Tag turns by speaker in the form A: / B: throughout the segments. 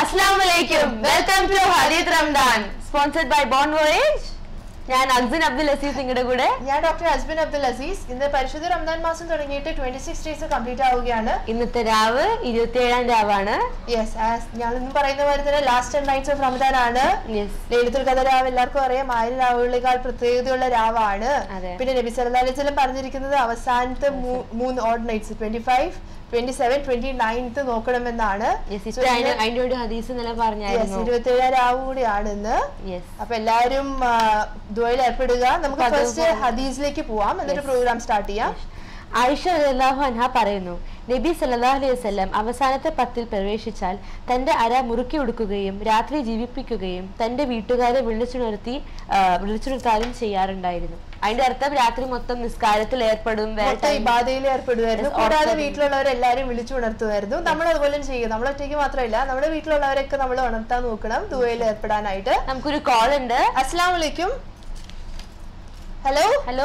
A: അസ്ലാമലൈക്കും welcome to Hadith Ramadan sponsored by bon voyage ഞാൻ അബ്ദുൽ അബ്ദുൽ അസീസ് നിങ്ങളുടെ കൂടെ
B: ഞാൻ ഡോക്ടർ ഹസ്ബിൻ അബ്ദുൽ അസീസ് ഇന്ന് പരിശുദ്ധ റംദാൻ മാസം തുടങ്ങിയിട്ട് ട്വന്റി സിക്സ് ഡേയ്സ് കംപ്ലീറ്റ് ആവുകയാണ്
A: ഇന്നത്തെ രാവ് ഇരുപത്തിയേഴാം രാവാണ്
B: യെസ് ഞങ്ങൾ ഇന്ന് പറയുന്ന പോലെ തന്നെ last ten nights of Ramadan ആണ്
A: യെസ്
B: ലളിതുൽ കഥ രാവ് എല്ലാവർക്കും അറിയാം ആയിരം രാവുകളേക്കാൾ പ്രത്യേകതയുള്ള രാവാണ്
A: അതെ.
B: പിന്നെ നബി സല്ലല്ലാഹു അലൈഹി വസല്ലം പറഞ്ഞിരിക്കുന്നത് അവസാനത്തെ മൂ- മൂന്ന് odd nights twenty five twenty seven twenty ninth നോക്കണമെന്നാണ്
A: യെസ്
B: So,
A: ഇത്ര
B: ഇന്ന്
A: അതിന്റെ ഒരു ഹദീസ് നില
B: yes,
A: പറഞ്ഞായിരുന്നു
B: ഇരുപത്തിയേഴാം രാവ് കൂടിയാണ് ഇന്ന്
A: യെസ്
B: അപ്പൊ എല്ലാവരും ദുബൈയിൽ ഏർപ്പെടുക നമുക്ക്
A: അപ്പൊ അത്
B: ഫസ്റ്റ്
A: പോലെ-
B: ഹദീസിലേക്ക് പോവാം എന്നിട്ട്
A: Yes.
B: പ്രോഗ്രാം സ്റ്റാർട്ട് ചെയ്യാം
A: ആയിഷ റളിയല്ലാഹു അൻഹ പറയുന്നു നബി സല്ലല്ലാഹു അലൈഹി വസല്ലം അവസാനത്തെ പത്തിൽ പ്രവേശിച്ചാൽ തന്റെ അര മുറുക്കി ഉടുക്കുകയും രാത്രി ജീവിപ്പിക്കുകയും തന്റെ വീട്ടുകാരെ വിളിച്ചുണർത്തി ആ, വിളിച്ചുണർത്താനും ചെയ്യാറുണ്ടായിരുന്നു അതിന്റെ അർത്ഥം രാത്രി മൊത്തം നിസ്കാരത്തിൽ ഏർപ്പെടും വേറെ
B: മൊത്തം
A: time-
B: ഇബാദയിൽ ഏർപ്പെടുമായിരുന്നു
A: Yes,
B: കൂടാതെ
A: ഉറപ്പായും.
B: വീട്ടിലുള്ളവരെല്ലാരും വിളിച്ചു ഉണർത്തുമായിരുന്നു നമ്മൾ അതുപോലെ ചെയ്യും നമ്മൾ ഒറ്റയ്ക്ക് മാത്രമല്ല നമ്മുടെ വീട്ടിലുള്ളവരൊക്കെ നമ്മൾ ഉണർത്താൻ നോക്കണം ദുബൈയിൽ ഏർപ്പെടാനായിട്ട്
A: നമുക്കൊരു കോൾ ഉണ്ട്
B: അസ്സാം വലൈക്കും hello
A: hello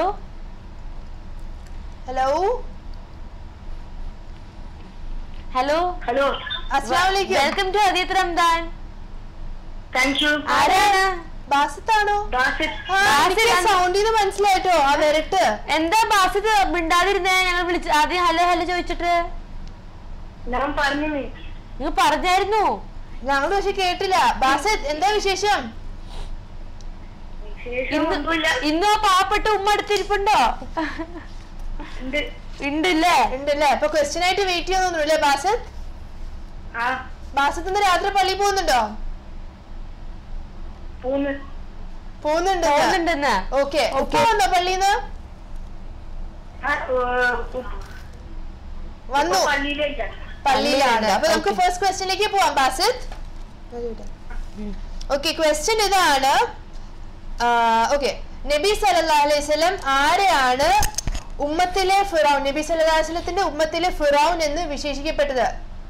B: hello
A: hello
C: hello
B: അസ്സാം വലൈക്കും
A: welcome to Hadith Ramadan
C: thank you
A: ആരാണ്
B: ബാസിത്താണോ
C: ബാസിത്
B: ആ, എനിക്ക് സൗണ്ടിൽ നിന്ന് മനസ്സിലായിട്ടോ ആ വരട്ട്
A: എന്താ ബാസിത് മിണ്ടാതിരുന്നേ ഞങ്ങൾ വിളിച്ച് ആദ്യം ഹലോ ഹലോ ചോദിച്ചിട്ട്
C: ഞാൻ പറഞ്ഞു
A: നിങ്ങൾ പറഞ്ഞായിരുന്നു
B: ഞങ്ങൾ പക്ഷെ കേട്ടില്ല ബാസിത്ത് എന്താ വിശേഷം
C: വിശേഷം
A: ഇന്ന്
C: ഒന്നുമില്ല
A: ഇന്നും ആ പാവപ്പെട്ട ഉമ്മ അടുത്തിരിപ്പുണ്ടോ
C: ഉണ്ട്
A: ഉണ്ടല്ലേ
B: ഉണ്ടല്ലേ അപ്പൊ ക്വസ്റ്റ്യൻ ആയിട്ട് വെയിറ്റ് ചെയ്യുന്നു അല്ലേ ബാസിത്ത്
C: ആ
B: ബാസിത്ത് ഇന്ന് രാത്രി പള്ളിയിൽ പോകുന്നുണ്ടോ
C: പോന്ന്
B: പോകുന്നുണ്ട്
A: പോകുന്നുണ്ടെന്ന്
B: ഓക്കെ ഉപ്പ വന്നോ പള്ളിന്ന്
C: ആ, ഏ, ഉപ്പ
B: വന്നു
C: പള്ളിയിലേക്കാ
B: പള്ളിയിലാണ് അപ്പൊ നമുക്ക്
A: Okay.
B: ഫസ്റ്റ് ക്വസ്റ്റ്യനിലേക്ക് പോവാം ബാസിത്ത് ഓക്കെ ക്വസ്റ്റ്യൻ ഇതാണ് ഓക്കെ നബി സല്ലല്ലാഹു അലൈഹി വസല്ലം ആരെയാണ് ഉമ്മത്തിലെ ഫിറൗൻ നബി സല്ലല്ലാഹു അലൈഹി വസല്ലത്തിന്റെ ഉമ്മത്തിലെ ഫിറൗൻ എന്ന് വിശേഷിക്കപ്പെട്ടത്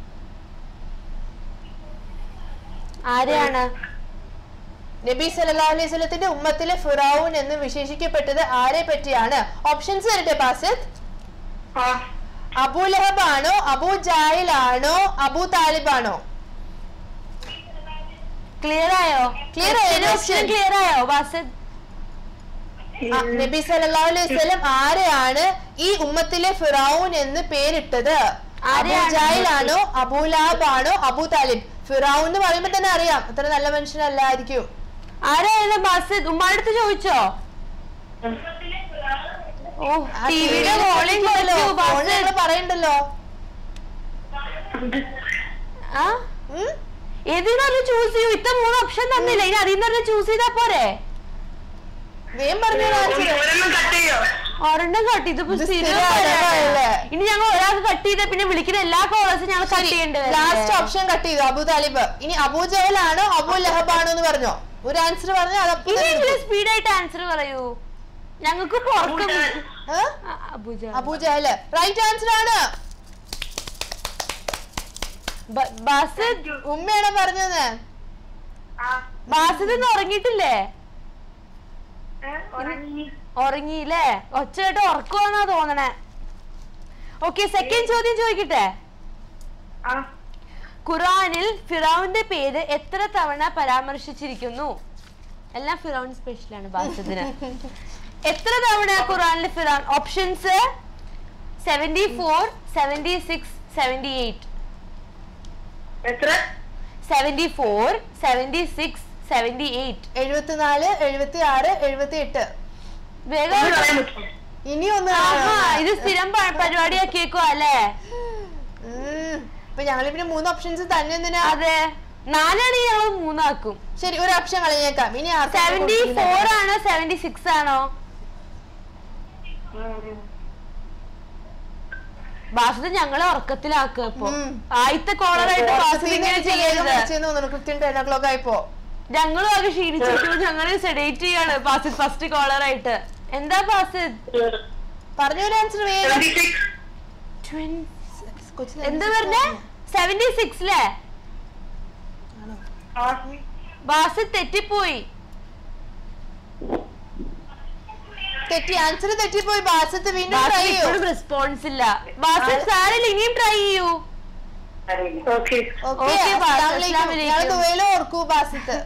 A: ആരെയാണ്
B: നബി സല്ലല്ലാഹു അലൈഹി വസല്ലത്തിന്റെ ഉമ്മത്തിലെ ഫിറൗൻ എന്ന് വിശേഷിക്കപ്പെട്ടത് ആരെ പറ്റിയാണ് ഓപ്ഷൻസ് വരട്ടെ ബാസിത്ത്
C: ആ
B: അബൂ ലഹബ് ആണോ അബൂ ജാഹിൽ ആണോ അബൂ താലിബ് ആണോ
A: ക്ലിയർ ആയോ
B: Clear ആയോ question?
A: ക്ലിയർ ആയോ ബാസിത്
B: ആ, നബി സല്ലല്ലാഹു അലൈഹി വസല്ലം ആരെയാണ് ഈ ഉമ്മത്തിലെ ഫിറൗൻ എന്ന് പേരിട്ടത്
A: ആരെയാണ്
B: അബൂജാഹിലാണോ അബൂലാബ് ആണോ അബൂ താലിബ് ഫിറൗൻ എന്ന് പറയുമ്പോ തന്നെ അറിയാം അത്ര നല്ല മനുഷ്യനല്ലായിരിക്കും
A: ആരായാലും ബാസിത് ഉമ്മാടുത്ത് ചോദിച്ചോ ഓ
B: ആ
A: ടിവിയുടെ
B: TV യില്
A: വോളിയം
B: കേൾക്കുമല്ലോ.
A: കുറച്ചു
B: ഫോണിൽ
A: ബാസിത്
B: ഞങ്ങള് പറയണ്ടല്ലോ
A: ആ
B: ഉം?
A: ഏതിനൊരു ചൂസ് ചെയ്യൂ ഇത്ര മൂന്ന് ഓപ്ഷൻ തന്നില്ല ഇനി അതിൽ നിന്നൊരു ചൂസ് ചെയ്താ പോരെ
B: വേഗം പറഞ്ഞു
C: ഒരെണ്ണം കട്ട് ചെയ്യോ
A: ഒരെണ്ണം കട്ട് ഇതിപ്പോ
B: ഇത്
A: സ്ഥിരം
B: സ്ഥിരം
A: പരിപാടിയാണ്.
B: അടവായല്ലേ?
A: ഇനി ഞങ്ങൾ ഒരാൾക്ക് കട്ട് ചെയ്ത പിന്നെ വിളിക്കുന്ന എല്ലാ കോളേഴ്സും ഞങ്ങൾ കട്ട് ചെയ്യേണ്ടത്
B: ലാസ്റ്റ് ഓപ്ഷൻ കട്ട് ചെയ്തു അബൂ താലിബ് ഇനി അബൂ ജഹൽ ആണോ അബൂ ലഹബ് ആണോ എന്ന് പറഞ്ഞോ ഒരു ആൻസർ പറഞ്ഞാൽ അതപ്പോ തന്നെ
A: ഇനിയെങ്കിലും സ്പീഡായിട്ട് ആൻസർ പറയൂ ഞങ്ങൾക്ക് പുറക്കും
B: ഏ?
A: അബുജ
B: അബൂ ജഹൽ റൈറ്റ് ആൻസർ ആണ്
A: ബാസിദ്
B: ഉമ്മയാണോ പറഞ്ഞത്
C: ആ
A: ബാസിദ് ഇന്ന് ഉറങ്ങിയിട്ടില്ലേ
C: ഏ, ഉറങ്ങി
A: ഉറങ്ങിയില്ലേ ഒച്ച കേട്ട് ഉറക്കുവാന്നാ തോന്നണേ ഓക്കെ സെക്കൻഡ് ചോദ്യം ചോദിക്കട്ടെ
C: ആ
A: ഖുറാനിൽ ഫിറൌന്റെ പേര് എത്ര തവണ പരാമർശിച്ചിരിക്കുന്നു എല്ലാം ഫിറൌൻ സ്പെഷ്യലാണ് ബാസിദിന് എത്ര തവണ ഖുറാനിൽ ഫിറൌൻ options seventy four seventy six seventy eight
C: എത്ര
A: seventy four seventy six seventy eight
B: എഴുപത്തിനാല് എഴുപത്തി ആറ് എഴുപത്തി എട്ട്
A: വേഗം
C: ഒന്ന് പറയാൻ പറ്റുമോ
B: ഇനി ഒന്ന്
A: ആഹാ, ഇത് സ്ഥിരം പ- പരിപാടിയാക്കിയേക്കോ അല്ലേ
B: ഉം. ഇപ്പൊ ഞങ്ങൾ പിന്നെ മൂന്ന് ഓപ്ഷൻസ് തന്നെ എന്തിനാ
A: അതെ നാലാണെങ്കിൽ ഞങ്ങൾ മൂന്നാക്കും
B: ശരി ഒരു ഓപ്ഷൻ കളഞ്ഞേക്കാം ഇനി ആർക്കാണ്
A: സെവന്റി
B: കൊടുക്കുന്നത്?
A: ഫോർ ആണോ സെവന്റി സിക്സ് ആണോ
C: ഉം.
A: ബാസിത് ഞങ്ങളെ ഉറക്കത്തിലാക്കുക ഇപ്പൊ
B: ഉം.
A: ആദ്യത്തെ കോളറായിട്ട് ബാസിത്
B: ഉറക്കത്തിൽ
A: ഇങ്ങനെ
B: നിന്ന് വേഗം
A: ചെയ്യരുത്
B: വിളിച്ചെന്ന് തോന്നുന്നു കൃത്യം ടെൻ ഓ ക്ലോക്ക് ആയപ്പോ
A: ഞങ്ങളും ആകെ ക്ഷീണിച്ചിരിക്കുന്നു ഞങ്ങളെ സെഡേറ്റ് ചെയ്യാണ് ബാസിത് ഫസ്റ്റ് കോളറായിട്ട് എന്താ ബാസിത്
B: പറഞ്ഞ ഒരു ആൻസർ വേഗം
C: 76
B: കൊച്ചിന്
A: എന്താ പറഞ്ഞേ സെവന്റി സിക്സിലെ
B: ആണോ?
C: ആ
A: ബാസിത് തെറ്റിപ്പോയി
B: തെറ്റി ആൻസർ തെറ്റിപ്പോയി ബാസത്ത് വീണ്ടും ട്രൈ
A: ബാസിത്
B: ചെയ്യോ
A: ഇപ്പോഴും റെസ്പോൺസ് ഇല്ല ബാസിത് സാരല്ല ഇനിയും ട്രൈ ചെയ്യൂ
C: ഓക്കെ
B: ഓക്കെ
A: Okay, ബാസ്,
B: അസ്സലാമു അലൈക്കും.
A: അസ്സലാമു
B: ഞങ്ങള്
A: അലൈക്കും.
B: ദുബൈയില് ഓർക്കൂ ബാസിത്ത്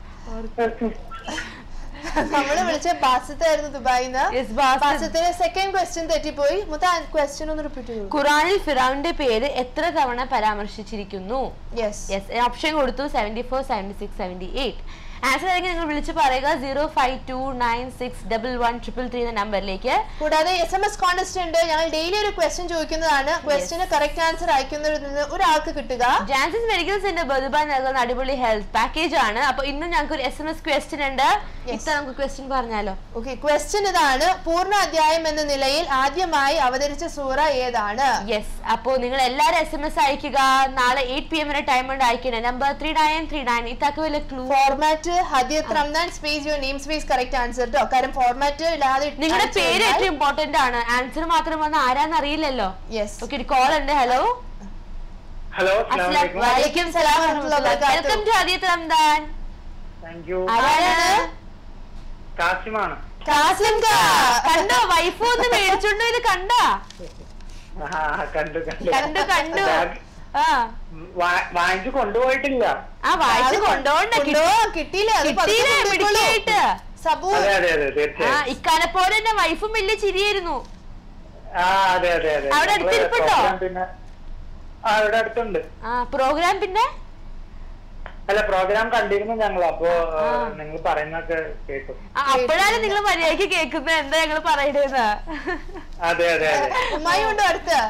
B: നമ്മള് വിളിച്ച ബാസിത്തായിരുന്നു ദുബായിന്ന്
A: Yes, ബാസിത്ത്.
B: ബാസിത്തിന്റെ സെക്കൻഡ് ക്വസ്റ്റ്യൻ തെറ്റിപ്പോയി മുത്ത ക്വസ്റ്റ്യൻ ഒന്ന് റിപ്പീറ്റ് ചെയ്യൂ
A: ഖുറാനിൽ ഫിറൌന്റെ പേര് എത്ര തവണ പരാമർശിച്ചിരിക്കുന്നു
B: യെസ്
A: യെസ് ഓപ്ഷൻ കൊടുത്തു seventy four seventy six seventy eight answer ആയിരിക്കും നിങ്ങൾ വിളിച്ച് പറയുക zero five two nine six double one triple three എന്ന നമ്പറിലേക്ക്
B: കൂടാതെ എസ് എം എസ് കോൺടെസ്റ്റ് ഉണ്ട് ഞങ്ങൾ ഡെയിലി ഒരു ക്വസ്റ്റ്യൻ ചോദിക്കുന്നതാണ് ക്വസ്റ്റിന് കറക്റ്റ് ആൻസർ അയക്കുന്നവരിൽ നിന്ന് ഒരാൾക്ക് കിട്ടുക
A: ജാൻസസ് മെഡിക്കൽ സെന്റർ ബദുബായ് നൽകുന്ന അടിപൊളി ഹെൽത്ത് പാക്കേജ് ആണ് അപ്പൊ ഇന്നും ഞങ്ങൾക്ക് ഒരു എസ് എം എസ് ക്വസ്റ്റ്യൻ ഉണ്ട് ഇത്ത നമുക്ക് ക്വസ്റ്റ്യൻ പറഞ്ഞാലോ
B: ഓക്കെ ക്വസ്റ്റ്യൻ ഇതാണ് പൂർണ്ണ അധ്യായം എന്ന നിലയിൽ ആദ്യമായി അവതരിച്ച സൂറ ഏതാണ്
A: യെസ് അപ്പോ നിങ്ങൾ എല്ലാരും എസ് എം എസ് അയക്കുക നാളെ എയ്റ്റ് പി എം വരെ ടൈം ഉണ്ട് അയക്കണേ number three nine three nine ഇത്താക്ക് വല്ല clue
B: format Hadiyat Ramadan space your name space correct answer കേട്ടോ കാരണം ഫോർമാറ്റ് ഇല്ലാതെ
A: നിങ്ങളുടെ പേര് ഏറ്റവും ഇമ്പോർട്ടന്റ് ആണ് ആൻസർ മാത്രം വന്ന് ആരാന്ന് അറിയില്ലല്ലോ
B: യെസ്
A: ഓക്കെ ഒരു കോൾ ഉണ്ട് ഹലോ
C: ഹലോ
A: വലൈക്കും സലാം വെൽക്കം ടു ആദ്യത്തെ റംദാൻ
C: താങ്ക് യു
A: ആരാണ്
C: കാസിമാണ്
B: കാസിം കാ.
A: കണ്ടോ വൈഫ് ഒന്ന് മേടിച്ചോണ്ട് ഇത് കണ്ടാ
C: ആ, കണ്ടു കണ്ടു
A: കണ്ടു കണ്ടു
C: ബാഗ്
A: ആ
C: വാ- വാങ്ങിച്ചു കൊണ്ടുപോയിട്ടില്ല
A: ആ വായിച്ച്
B: അത്
A: കൊണ്ടോണ്ട
B: കൊണ്ടോ, കിട്ടിയില്ലേ അത് പതുക്കെ
A: കിട്ടിയില്ലേ
B: കൊണ്ടുപോയിക്കോളൂ.
A: പിടിക്കായിട്ട്
B: സബു
C: അതെ അതെ അതെ
A: ആ
C: തീർച്ചയായും
A: ഇക്കാനെ പോലെ തന്നെ വൈഫും വലിയ ചിരിയായിരുന്നു
C: ആ അതെ അതെ അതെ
A: അവിടെ
C: നമ്മള്
A: അടുത്തിരിപ്പുണ്ടോ?
C: program പിന്നെ ആ ഇവിടെ അടുത്തുണ്ട്
A: ആ പ്രോഗ്രാം പിന്നെ
C: അല്ല പ്രോഗ്രാം കണ്ടിരുന്നു ഞങ്ങൾ അപ്പോ
A: ആ.
C: നിങ്ങൾ പറയുന്നൊക്കെ കേട്ടു
A: ആ, അപ്പോഴാണ് നിങ്ങൾ മര്യാദക്ക് കേൾക്കുന്നത് എന്താ ഞങ്ങൾ പറയണേന്ന്
C: അതെ അതെ അതെ
B: ഉമ്മായി ഉണ്ടോ അടുത്ത്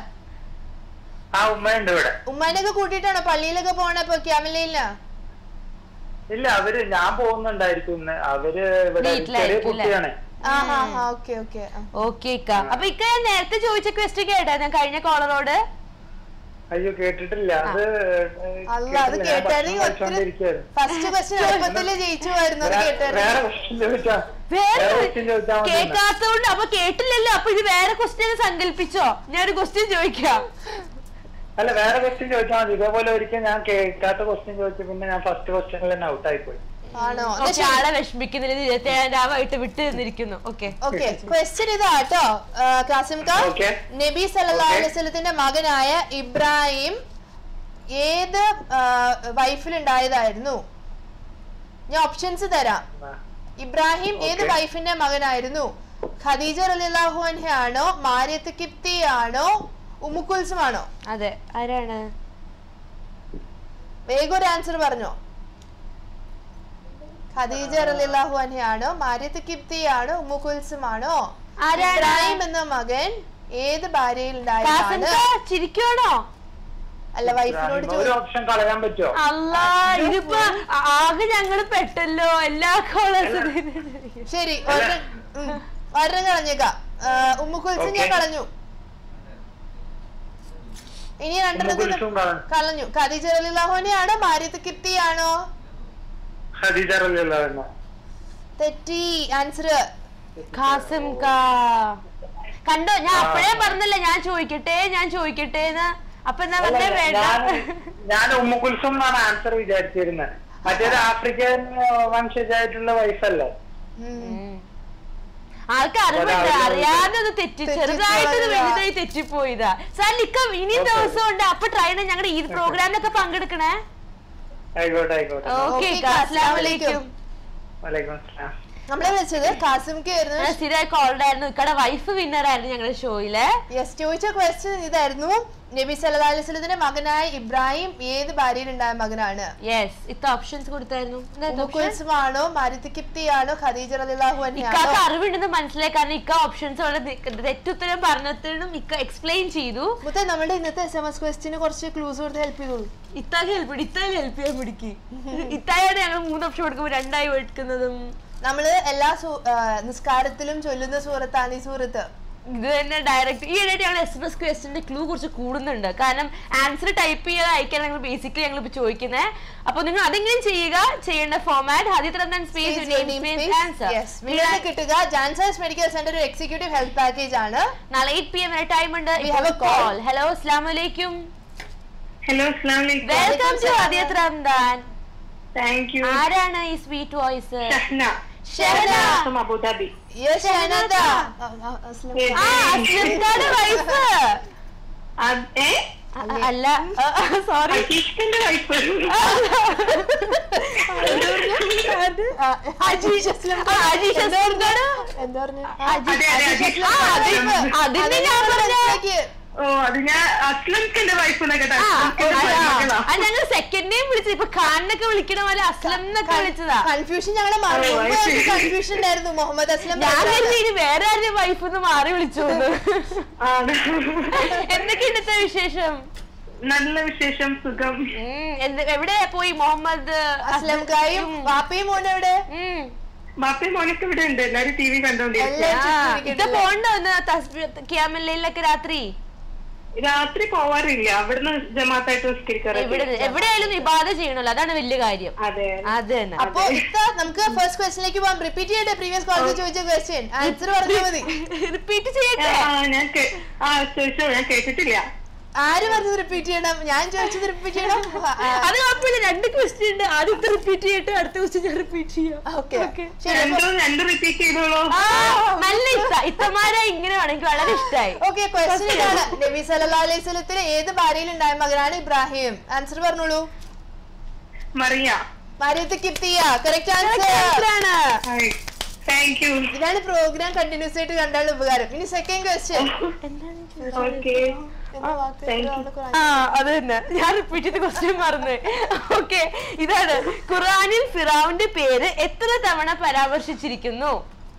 C: ആ ഉമ്മയുണ്ട് ഇവിടെ
B: ഉമ്മാനൊക്കെ കൂട്ടിയിട്ടാണോ പള്ളിയിലൊക്കെ പോണേ ഇപ്പൊ ക്യാമലയില്ല
C: ഇല്ല അവര് ഞാൻ പോകുന്നുണ്ടായിരിക്കും ഇന്ന് അവര് ഇവിടെ ചെറിയ
A: വീട്ടിലായിരിക്കും അല്ലേ?
C: കുട്ടിയാണ്
B: ആ ഹാ ഹാ ഓക്കെ ഓക്കെ
A: ഓക്കെ ഇക്ക അപ്പൊ ഇക്ക ഞാൻ നേരത്തെ ചോദിച്ച ക്വസ്റ്റ്യൻ കേട്ടാ ഞാൻ കഴിഞ്ഞ കോളറോട്
C: അയ്യോ കേട്ടിട്ടില്ല അത്
B: അല്ല അത്
C: കേട്ടില്ല. ഞാൻ
B: കേട്ടായിരുന്നെങ്കിൽ
C: ഭക്ഷണം
B: ഒത്തിരി
C: കഴിച്ചോണ്ടിരിക്കുകയായിരുന്നു.
B: ഫസ്റ്റ് ക്വസ്റ്റ്യൻ എളുപ്പത്തില് ജയിച്ചു പോയിരുന്നു അത്
C: വേ-
B: കേട്ടായിരുന്നു
C: വേറെ ക്വസ്റ്റ്യൻ ചോദിച്ചാ
A: വേറെ
C: വേറെ ക്വസ്റ്റ്യൻ ചോദിച്ചാ മതി എന്നാ.
A: കേൾക്കാത്തോണ്ട് അപ്പൊ കേട്ടില്ലല്ലോ അപ്പൊ ഇത് വേറെ ക്വസ്റ്റ്യൻ സങ്കല്പിച്ചോ ഞാൻ ഒരു ക്വസ്റ്റ്യൻ ചോദിക്കാം
C: അല്ല വേറെ ക്വസ്റ്റ്യൻ ചോദിച്ചാൽ മതി ഇതേപോലെ ഒരിക്കൽ ഞാൻ കേൾക്കാത്ത ക്വസ്റ്റ്യൻ ചോദിച്ചു പിന്നെ ഞാൻ ഫസ്റ്റ് ക്വസ്റ്റ്യനിൽ തന്നെ ഔട്ട് ആയി പോയി
B: ആണോ
A: ഓക്കെ ആളെ വിഷമിക്കുന്നില്ല ഇരുപത്തി ഏഴാം രാവായിട്ട് വിട്ടു നിന്നിരിക്കുന്നു ഓക്കെ
B: ഓക്കെ ക്വസ്റ്റ്യൻ ഇതാ കേട്ടോ കാസിം ഖാൻ
C: Okay.
B: നബി സല്ലല്ലാഹു
C: Okay.
B: അലൈഹി വസല്ലത്തിന്റെ മകനായ ഇബ്രാഹിം ഏത് വൈഫിൽ ഉണ്ടായതായിരുന്നു ഞാൻ ഓപ്ഷൻസ് തരാം
C: ആ.
B: ഇബ്രാഹിം ഏത്
C: Okay.
B: വൈഫിന്റെ മകനായിരുന്നു ഖദീജ റളിയല്ലാഹു അൻഹ ആണോ മാരിയത്ത് കിപ്തി ആണോ ഉമ്മുക്കുൽസും ആണോ
A: അതെ ആരാണ്
B: വേഗം ഒരു ആൻസർ പറഞ്ഞോ ഖദീജ റളിയല്ലാഹു അൻഹ ആണോ മാരിയത്ത് കിപ്തി ആണോ ഉമ്മുക്കുൽസും ആണോ
A: ആരാണ്?
B: ഇബ്രാഹിം എന്ന മകൻ ഏത് ഭാര്യയിൽ
A: കാസം
B: ഉണ്ടായതാണ്
A: ചിരിക്കണോ
B: അല്ല വൈഫിനോട്
C: ഒരു
B: ചോദിച്ചു
C: ഓപ്ഷൻ കളയാൻ പറ്റുമോ
A: അല്ല ഇതിപ്പോ ആകെ ഞങ്ങള് പെട്ടല്ലോ എല്ലാ കോളേഴ്സും
B: ശരി ഒരെണ്ണം ഉം, ഒരെണ്ണം കളഞ്ഞേക്കാം ഉമ്മുക്കുൽസും ഞാൻ
C: Okay.
B: കളഞ്ഞു ഇനി രണ്ടെണ്ണത്തിന്
C: ഉമ്മുകുൽസും കളഞ്ഞു.
B: കളഞ്ഞു ഖദീജ റളിയല്ലാഹുവിനെ ആണോ മാരിയത്ത് കിപ്തി ആണോ
C: ഖദീജ റളിയല്ലാഹു അൻഹ.
B: തെറ്റി ആൻസർ
A: ഖാസിം കാ കണ്ടോ ഞാൻ അപ്പഴേ പറഞ്ഞില്ല ഞാൻ ചോദിക്കട്ടെ ഞാൻ ചോദിക്കട്ടെ എന്ന് അപ്പൊ എന്താ
C: അല്ല,
A: പറഞ്ഞേ വേണ്ട
C: ഞാൻ- ഞാൻ ഉമ്മുകുൽസും എന്നാണ് ആൻസർ വിചാരിച്ചിരുന്നത് മറ്റേത് ആഫ്രിക്കൻ വംശജായിട്ടുള്ള വൈഫല്ലേ
A: ഉം. ആൾക്ക് അറിവുണ്ട്
C: ഒരാള്
A: അറിയാതെ അത് തെറ്റി
B: തെറ്റിപ്പോയതാ.
A: ചെറുതായിട്ട് അത് വലുതായി തെറ്റിപ്പോയതാ സാർ നിക്ക ഇനി
C: Okay.
A: ദിവസം ഉണ്ട് അപ്പൊ ട്രൈന ഞങ്ങളുടെ ഈ പ്രോഗ്രാമിലൊക്കെ പങ്കെടുക്കണേ
C: ആയിക്കോട്ടെ ആയിക്കോട്ടെ
A: ഓക്കെ
B: Okay,
A: അസ്സലാമു അലൈക്കും
C: വലൈക്കും അസ്സലാം
B: നമ്മളെ വിളിച്ചത് കാസിംക്ക്
A: ഞാൻ
B: ആയിരുന്നു
A: സ്ഥിരമായി കോൾഡ് ആയിരുന്നു ഇക്കടെ വൈഫ് വിന്നർ ആയിരുന്നു ഞങ്ങളുടെ ഷോയില്
B: യെസ് ചോദിച്ച ക്വസ്റ്റ്യൻ ഇതായിരുന്നു നബി സല്ലല്ലാഹു അലൈഹി വസല്ലത്തിന്റെ മകനായ ഇബ്രാഹിം ഏത് ഭാര്യയിൽ ഉണ്ടായ മകനാണ്
A: യെസ് ഇത്ത ഓപ്ഷൻസ് കൊടുത്തായിരുന്നു എന്താ option?
B: ഉമ്മുക്കുൽസും ആണോ മാരിത്ത് കിപ്തി ആണോ ഖദീജ റളിയല്ലാഹു അൻഹ
A: ഇക്കാക്ക്
B: ആണോ
A: അറിവുണ്ടെന്ന് മനസ്സിലായി കാരണം ഇക്ക ഓപ്ഷൻസ് വളരെ തെറ്റുത്തരം പറഞ്ഞതിനും ഇക്ക എക്സ്പ്ലെയിൻ ചെയ്തു
B: മുത്തേ നമ്മുടെ ഇന്നത്തെ എസ് എം എസ് ക്വസ്റ്റിന് കുറച്ച് ക്ലൂസ് കൊടുത്ത് ഹെൽപ്പ് ചെയ്തോളൂ
A: ഇത്താക്ക് ഹെൽപ്പ് ചെയ്യും ഇത്തായി ഹെൽപ്പ് ചെയ്യാൻ പിടിക്ക് ഇത്തായാണ് ഞങ്ങൾ മൂന്ന് ഓപ്ഷൻ കൊടുക്കുമ്പോൾ രണ്ടായി എടുക്കുന്നതും
B: നമ്മള് എല്ലാ സൂ- ആ, നിസ്കാരത്തിലും ചൊല്ലുന്ന സൂറത്താണ് ഈ സൂറത്ത്
A: ഇത് തന്നെ ഡയറക്റ്റ് ഈ ഇടയായിട്ട് ഞങ്ങൾ എസ് എം എസ് ക്വസ്റ്റിന്റെ ക്ലൂ കുറച്ച് കൂടുന്നുണ്ട് കാരണം ആൻസർ ടൈപ്പ് ചെയ്ത് അയക്കാൻ ഞങ്ങൾ ബേസിക്കലി ഞങ്ങൾ ഇപ്പൊ ചോദിക്കുന്നത് അപ്പൊ നിങ്ങൾ അതെങ്കിലും ചെയ്യുക ചെയ്യേണ്ട ഫോമാറ്റ് ആദ്യത്തെ റദ്ദാൻ സ്പേസ് ആൻസർ
B: Yes. നിങ്ങൾക്ക് കിട്ടുക ജാൻസേഴ്സ് മെഡിക്കൽ സെന്റർ ഒരു എക്സിക്യൂട്ടീവ് ഹെൽത്ത് പാക്കേജ് ആണ്
A: നാളെ എയ്റ്റ് പി എം വരെ ടൈം ഉണ്ട്
B: We have a call.
A: Call hello അസ്സാം വലൈക്കും
C: ഹലോ അസ്സലാം വലൈക്കും
A: വെൽക്കം ടു
B: salam.
A: ആദ്യത്തെ റംദാൻ
C: താങ്ക് യു
A: ആരാണ് ഈ sweet voice
C: Shahna
A: Shahana
C: from Abu Dhabi
B: Yes, ഷഹനാദ. ആ, ആ, അസ്ലം.
A: ആ അസ്ലംകാട് വൈഫ്
C: ഏ
A: അല്ല സോറി
C: അജീഷിന്റെ വൈഫ്
B: ആ, അജീഷ് അസ്ലം ഖാൻ.
A: അജീഷ്
B: എന്താ
A: അസ്ലം ഖാൻ.
B: എന്താ പറഞ്ഞെ?
C: അതെ അതെ അജീഷ്
A: ആ, അത് അതിന്
B: അതിനെ
A: ഞാൻ പറഞ്ഞ
B: മനസ്സിലാക്കി.
C: ഓ അത് ഞാൻ അസ്ലംഖിന്റെ വൈഫ് എന്നൊക്കെ കേട്ടോ.
A: ആ,
C: അസ്ലംഖിന്റെ
A: ആ,
C: മരുമകളാ.
A: ആ, ഞങ്ങൾ സെക്കൻഡ് നെയിം വിളിച്ചത് ഇപ്പൊ ഖാനൊക്കെ വിളിക്കണ പോലെ അസ്ലം എന്നൊക്കെ വിളിച്ചതാ
B: കൺഫ്യൂഷൻ ഞങ്ങളെ മാറി
C: ഓ, അത് ശരി.
B: കൺഫ്യൂഷൻ ഉണ്ടായിരുന്നു മുഹമ്മദ് അസ്ലം
A: ഞാൻ
B: ഖാൻ.
A: കരുതി ഇനി വേറെ ആരുടെ വൈഫ് ഒന്ന് മാറി വിളിച്ചു എന്ന്.
C: ആണ്.
A: എന്തൊക്കെ ഇന്നത്തെ വിശേഷം
C: നല്ല വിശേഷം സുഖം
A: ഉം, എന്ത് എവിടെ പോയി മുഹമ്മദ്
B: അസ്ലം ഖായും വാപ്പയും മോനും എവിടെ
A: ഉം.
C: ബാപ്പയും മോനൊക്കെ ഇവിടെ ഉണ്ട് എല്ലാരും ടി വി കണ്ടോണ്ടിരിക്കും
B: എല്ലാരും
A: ആ,
B: ചുറ്റും
A: ഇത് പോണ്ടോ ഒന്ന് ക്യാമല്ലയിലൊക്കെ രാത്രി
C: രാത്രി പോവാറില്ല അവിടുന്ന് ജമാത്തായിട്ട്
A: എവിടെ
C: നിസ്കരിക്കാറില്ല
A: എവിടെയായാലും ഇബാധ ചെയ്യണല്ലോ അതാണ് വലിയ കാര്യം
C: അതെ
A: അത് തന്നെ
B: അപ്പൊ ഇത്ത നമുക്ക് ഫസ്റ്റ് ക്വസ്റ്റിലേക്ക് പോകാം റിപ്പീറ്റ് ചെയ്യട്ടെ പ്രീവിയസ് കോളേജിൽ ചോദിച്ച ക്വസ്റ്റ്യൻ ആൻസർ പറഞ്ഞാൽ മതി
A: റിപ്പീറ്റ് ചെയ്യട്ടെ
C: ആ ഞാൻ കേ- ആ ചോദിച്ചോ ഞാൻ കേട്ടിട്ടില്ല
B: ആര് പറഞ്ഞത് റിപ്പീറ്റ് ചെയ്യണം ഞാൻ ചോദിച്ചത് റിപ്പീറ്റ് ചെയ്യണം
A: അത് കുഴപ്പമില്ല രണ്ട് ക്വസ്റ്റ്യൻ ഉണ്ട് ആദ്യത്തെ റിപ്പീറ്റ് ചെയ്തിട്ട് അടുത്ത ക്വസ്റ്റ്യൻ ഞാൻ റിപ്പീറ്റ് ചെയ്യാം
B: ഓക്കെ ശരി
C: രണ്ടും രണ്ടും റിപ്പീറ്റ് ചെയ്തോളൂ
A: ആ, നല്ല ഇഷ്ട ഇത്തമാരെ ഇങ്ങനെ വേണം എനിക്ക് വളരെ ഇഷ്ടായി
B: ഓക്കെ ക്വസ്റ്റ്യൻ ഇതാണ് നബി സല്ലല്ലാഹു അലൈഹി വസല്ലത്തിന് ഏത് ഭാര്യയിൽ ഉണ്ടായ മകനാണ് ഇബ്രാഹിം ആൻസർ പറഞ്ഞോളൂ
C: മറിയ
B: മറിയത്ത് കിപ്തിയ കറക്റ്റ് ആൻസർ
A: ആണ്
C: താങ്ക് യു
B: ഇതാണ് പ്രോഗ്രാം കണ്ടിന്യൂസ് ആയിട്ട് കണ്ടാലുള്ള ഉപകാരം ഇനി second question
C: okay Thank you.
A: ആ അത് തന്നെ ഞാൻ റിപ്പീറ്റ് ചെയ്ത ക്വസ്റ്റ്യൻ മറന്നു ഓക്കെ ഇതാണ് ഖുറാനിൽ ഫിറാവിന്റെ പേര് എത്ര തവണ പരാമർശിച്ചിരിക്കുന്നു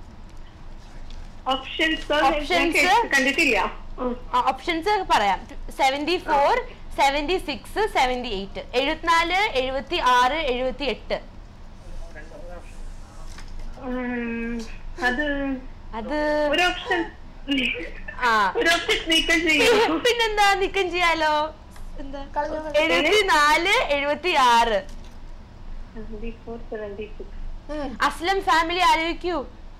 C: ഓപ്ഷൻസ്
A: Options?
C: കണ്ടിട്ടില്ല ഉം.
A: ഓപ്ഷൻസ് പറയാം seventy four seventy six seventy eight എഴുപത്തിനാല് എഴുപത്തി ആറ് എഴുപത്തി എട്ട്
C: ഉം, അത്
A: അത്
C: ഒരു ഓപ്ഷൻ
A: ആ
C: ഒരു ഓപ്ഷൻ നീക്കം ചെയ്യും
A: പിന്നെന്താ നീക്കം ചെയ്യാലോ എന്താ
B: കളഞ്ഞോ
A: എഴുപത്തിനാല് എഴുപത്തി ആറ്
C: seventy four seventy six
A: Aslam family ആലോചിക്കൂ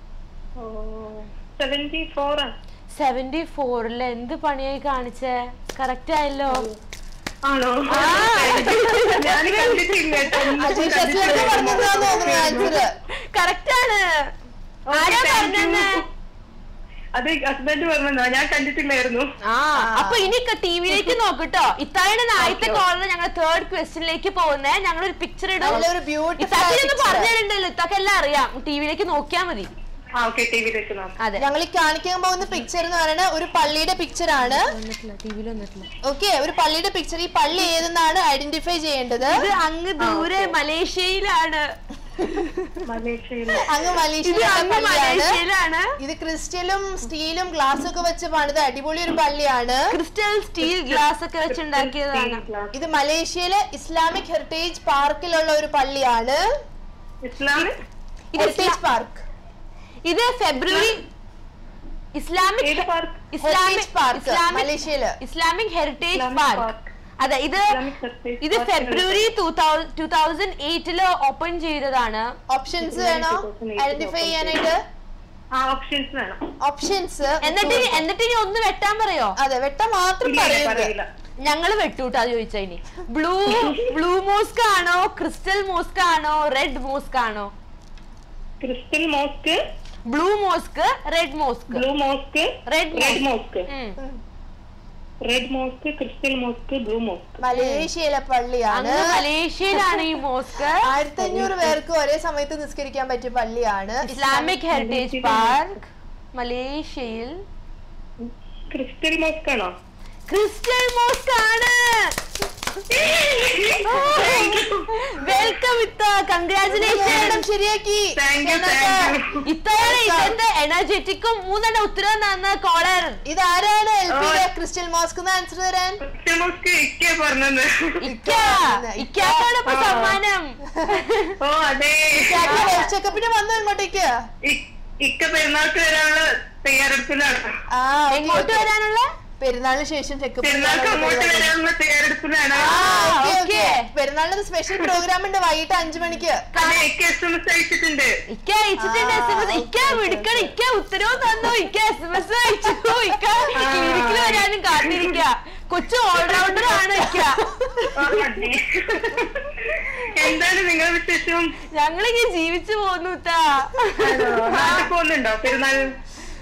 C: സെവന്റി ഫോർ
A: സെവന്റി ഫോറിൽ എന്ത് പണിയായി കാണിച്ചേ കറക്റ്റ് ആയല്ലോ
C: ആണോ
A: ആ.
C: ഞാൻ കണ്ടിട്ടില്ല കേട്ടോ. ഒന്നും
B: അജീഷ് അസ്ലം പറഞ്ഞതാന്ന് തോന്നുന്നു ആൻസർ
A: കറക്റ്റ് ആണ്
C: Okay,
A: ആരാ
C: thank you.
A: പറഞ്ഞെന്ന്
C: അത് ഹസ്ബൻഡ് പറഞ്ഞോ ഞാൻ കണ്ടിട്ടില്ലായിരുന്നു
A: ആ അപ്പൊ ഇനി ടിവിയിലേക്ക് നോക്കട്ടോ ഇത്തായുടെ ആദ്യത്തെ കോളർ ഞങ്ങൾ തേർഡ് ക്വസ്റ്റ്യനിലേക്ക് പോകുന്നേ ഞങ്ങൾ ഒരു പിക്ചർ ഇടും
B: നല്ലൊരു ബ്യൂട്ടിഫുൾ
A: ഇത്താക്കൊന്ന് പറഞ്ഞിട്ടുണ്ടല്ലോ ഇത്താക്ക് എല്ലാം അറിയാം ടിവിയിലേക്ക് നോക്കിയാ മതി
C: ആ ഓക്കെ ടി വിയിലേക്ക് നോക്കാം
A: അതെ
B: ഞങ്ങൾ ഈ കാണിക്കാൻ പോകുന്ന പിക്ചർ എന്ന് പറയുന്നത് ഒരു പള്ളിയുടെ പിക്ചർ ആണ്
A: ടിവിയിൽ വന്നിട്ടില്ല
B: ഓക്കെ ഒരു പള്ളിയുടെ പിക്ചർ ഈ പള്ളി ഏതെന്നാണ് ഐഡന്റിഫൈ ചെയ്യേണ്ടത്
A: ഇത് അങ്ങ് ദൂരെ മലേഷ്യയിലാണ്
C: മലേഷ്യയിൽ
B: അങ്ങ്
A: ഇത്
B: മലേഷ്യയിലെ
A: അങ്ങ്
B: പള്ളിയാണ്
A: മലേഷ്യയിലാണ്
B: ഇത് ക്രിസ്റ്റലും സ്റ്റീലും ഗ്ലാസ് ഒക്കെ വെച്ച് പണിത അടിപൊളി ഒരു പള്ളിയാണ്
A: ക്രിസ്റ്റൽ സ്റ്റീൽ ഗ്ലാസ് ഒക്കെ വെച്ചുണ്ടാക്കിയതാണ്
B: ഇത് മലേഷ്യയിലെ ഇസ്ലാമിക് ഹെറിറ്റേജ് പാർക്കിലുള്ള ഒരു പള്ളിയാണ്
C: ഇസ്ലാമിക്
A: ഇത്
B: ഹെറിറ്റേജ്
A: ഇസ്ലാ-
B: പാർക്ക്
A: ഇത് ഫെബ്രുവരി ഇസ്ലാമിക്
C: ഏത് park
A: Islamic
B: Heritage Park,
A: Islamic
B: മലേഷ്യയില്.
A: Islamic heritage
C: Islamic
A: park
C: park.
A: അതെ ഇത്
C: ഇസ്ലാമിക് ഹെറിറ്റേജ്
A: ഇത്
C: പാർക്ക്
A: ഫെബ്രുവരി ടൂ തൗസൻഡ് എയ്റ്റില് ഓപ്പൺ ചെയ്തതാണ്
B: ഓപ്ഷൻസ് വേണോ ഐഡന്റിഫൈ ചെയ്യാനായിട്ട്
C: ആ ഓപ്ഷൻസ് വേണം
B: ഓപ്ഷൻസ്
A: എന്നിട്ട് ഇനി- എന്നിട്ട് ഇനി ഒന്ന് വെട്ടാൻ പറയോ
B: അതെ വെട്ട മാത്രം
C: ഇല്ല, ഇല്ല,
B: പറയരുത്
C: പറയില്ല
A: ഞങ്ങള് വെട്ടൂട്ടാ ചോദിച്ചാ ഇനി ബ്ലൂ ബ്ലൂ മോസ്ക് ആണോ ക്രിസ്റ്റൽ മോസ്ക് ആണോ റെഡ് മോസ്ക് ആണോ
C: Christian mosque
A: blue mosque red mosque
C: blue mosque
A: red
C: red mosque
A: ഉം.
C: Red mosque Christian mosque blue mosque
B: മലേഷ്യയിലെ പള്ളിയാണ്
A: അങ്ങ് മലേഷ്യയിലാണ് ഈ മോസ്ക്
B: ആയിരത്തി അഞ്ഞൂറ് പേർക്ക് ഒരേ സമയത്ത് നിസ്കരിക്കാൻ പറ്റിയ പള്ളിയാണ്
A: ഇസ്ലാമിക് ഹെറിറ്റേജ് പാർക്ക് മലേഷ്യയിൽ
C: ക്രിസ്ത്യൻ മോസ്ക് ആണോ
A: ക്രിസ്റ്റൽ മോസ്ക് ആണ് വെൽക്കം ഇത്ത കൺഗ്രാചുലേഷൻ
B: രണ്ടെണ്ണം ശരിയാക്കി
C: താങ്ക് യു താങ്ക് യു
A: ഇത്തവണ ഇതിന്റെ എനർജറ്റിക്കും മൂന്നെണ്ണം ഉത്തരം തന്ന കോളർ
B: ഇതാരാണ് എൽ പിയിലെ ക്രിസ്റ്റൽ മോസ്ക് ആൻസർ തരാൻ
C: ക്രിസ്ത്യൻ മോസ്ക് ഇക്കെ പറഞ്ഞത്
A: ഇക്ക ഇക്കാക്കാണ് ഇപ്പൊ സമ്മാനം
C: ഓ അതെ
B: ചെക്കപ്പിന് വന്നു ഇങ്ങോട്ടേക്ക്
C: ഇ- ഇക്ക പെരുന്നാൾക്ക് വരാനുള്ള തയ്യാറെടുപ്പിലാണ്
B: ആ okay,
A: എങ്ങോട്ട്
B: okay.
A: വരാനുള്ള
B: പെരുന്നാളിന് ശേഷം ചെക്കപ്പ്
C: പെരുന്നാൾക്ക് അങ്ങോട്ട് വരാനുള്ള തയ്യാറെടുപ്പിലാണ്
A: okay.
B: പെരുന്നാളിന് സ്പെഷ്യൽ പ്രോഗ്രാം ഉണ്ട് വൈകിട്ട് അഞ്ചു മണിക്ക്
C: അതെ ഇക്ക എസ് എം എസ് അയച്ചിട്ടുണ്ട്
A: ഇക്ക അയച്ചിട്ടുണ്ട് എസ് എം എസ് ഇക്ക വിടുക്കണം ഇക്ക ഉത്തരവും തന്നു ഇക്ക എസ് എം എസ് അയച്ചു ഇക്ക ക്ലിനിക്കിൽ വരാനും കാത്തിരിക്ക കൊച്ചു ഓൾറൗണ്ടർ ആണ് ഇക്ക
C: ആ, അതെ. എന്താണ് നിങ്ങളുടെ വിശേഷം
A: ഞങ്ങളിങ്ങനെ ജീവിച്ചു പോന്നു ഇത്താ.
C: നാട്ടിൽ പോകുന്നുണ്ടോ പെരുന്നാൾ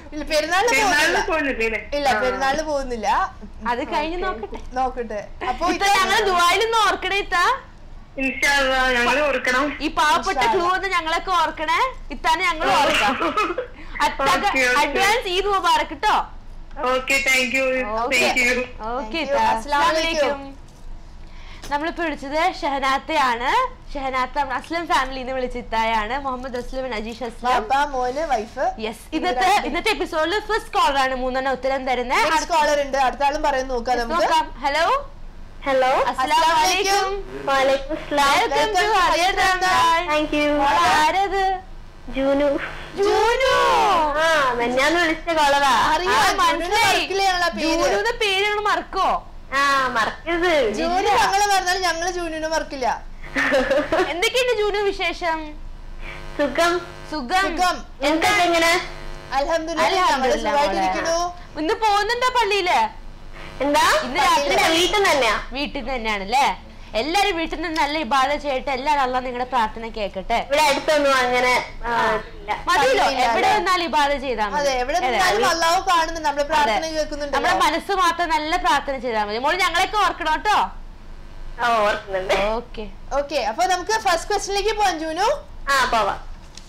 B: ഇല്ല പെരുന്നാളിന്
C: പെരുന്നാളിന്
B: പോകുന്നില്ല
C: പോകുന്നില്ലേ
B: ഇല്ല പെരുന്നാളിന് പോകുന്നില്ല
A: അത് കഴിഞ്ഞ് നോക്കട്ടെ
B: നോക്കട്ടെ അപ്പൊ
A: ഇത്ത ഞങ്ങള് ദുബായിലൊന്ന് ഓർക്കണേ ഇത്ത
C: ഇൻഷാല്ല ഞങ്ങള് കൊടുക്കണം
A: ഈ പാവപ്പെട്ട ക്ലൂ ഒന്ന് ഞങ്ങളൊക്കെ ഓർക്കണേ ഇത്താനെ ഞങ്ങൾ ഓർക്കാം അത്താക്ക്
C: Okay, okay.
A: Advance Eid Mubarak കേട്ടോ
C: ഓക്കെ താങ്ക് യു
A: Okay.
C: താങ്ക് യു
A: ഓക്കെ
B: Thank you. അസ്സലാമു അലൈക്കും.
A: നമ്മളിപ്പോ വിളിച്ചത് ഷഹനാത്തയാണ് ഷഹനാത്ത അസ്ലം ഫാമിലിന്ന് വിളിച്ച ഇത്തായാണ് മുഹമ്മദ് അസ്ലം അജീഷ് അസ്ലം
B: പാപ്പ മോന് വൈഫ്
A: യെസ് ഇന്നത്തെ ഇന്നത്തെ എപ്പിസോഡിൽ ഫസ്റ്റ് കോളറാണ് മൂന്നെണ്ണം ഉത്തരം തരുന്നത്
B: സ്കോളർ ഉണ്ട് അടുത്ത ആളും പറയുന്നത് നോക്കാം നമുക്ക്
A: ഹലോ
D: ഹലോ
A: അസ്സലാമു അലൈക്കും
D: വാലേക്കും സ്ലാം
A: വെൽക്കം ടു ഹരിയത്
D: താങ്ക് യു
A: ആരത്
D: ജൂനു
A: ജൂനു
D: ആ മെഞ്ഞാന്ന് വിളിച്ച കോളറാ
B: അറിയാം
A: ആ,
B: ജൂനിന്
A: മനസ്സിലായി
B: മറക്കില്ലാണല്ലോ പേര്
A: ജൂനുടെ പേര് ഞങ്ങൾ മറക്കോ
D: ആ മറക്കരുത്
B: ജൂന് ഞങ്ങള് പറഞ്ഞാൽ ഞങ്ങള് ജൂനിന് മറക്കില്ല
A: എന്തൊക്കെയുണ്ട് ജൂനു വിശേഷം
D: സുഖം
A: സുഖം
B: സുഖം
D: എന്താ എങ്ങനെ
B: അൽഹംദുലില്ലാ ഞങ്ങള്
A: അൽഹംദുലില്ലാ
B: സുഖമായിട്ടിരിക്കുന്നു
A: ഇന്ന് പോകുന്നുണ്ടോ പള്ളിയില്
D: എന്താ
A: ഇന്ന് രാത്രി
D: ഇല്ല, വീട്ടിൽ നിന്ന് തന്നെയാ
A: വീട്ടിൽ നിന്ന് തന്നെയാണ് അല്ലേ എല്ലാരും വീട്ടിൽ നിന്ന് നല്ല ഇബാധ ചെയ്തിട്ട് എല്ലാരും അല്ല നിങ്ങളുടെ പ്രാർത്ഥന കേൾക്കട്ടെ
D: ഇവിടെ അടുത്തൊന്നും അങ്ങനെ ആ, ഇല്ല
A: മതിയല്ലോ
B: പള്ളിയില്ല,
A: എവിടെ
B: അല്ലേ?
A: നിന്നാലും ഇബാധ ചെയ്താൽ
B: അതെ എവിടെ നിന്നാലും അള്ളാഹു കാണുന്നുണ്ട് നമ്മളെ പ്രാർത്ഥന കേൾക്കുന്നുണ്ട്
A: നമ്മുടെ മനസ്സ് മാത്രം നല്ല പ്രാർത്ഥന ചെയ്താൽ മതി മോള് ഞങ്ങളെയൊക്കെ ഓർക്കണം കേട്ടോ
D: ആ ഓർക്കുന്നുണ്ട്
A: ഓക്കെ
B: ഓക്കെ അപ്പൊ നമുക്ക് ഫസ്റ്റ് ക്വസ്റ്റിനിലേക്ക് പോവാം ജൂനു
D: ആ പോവാം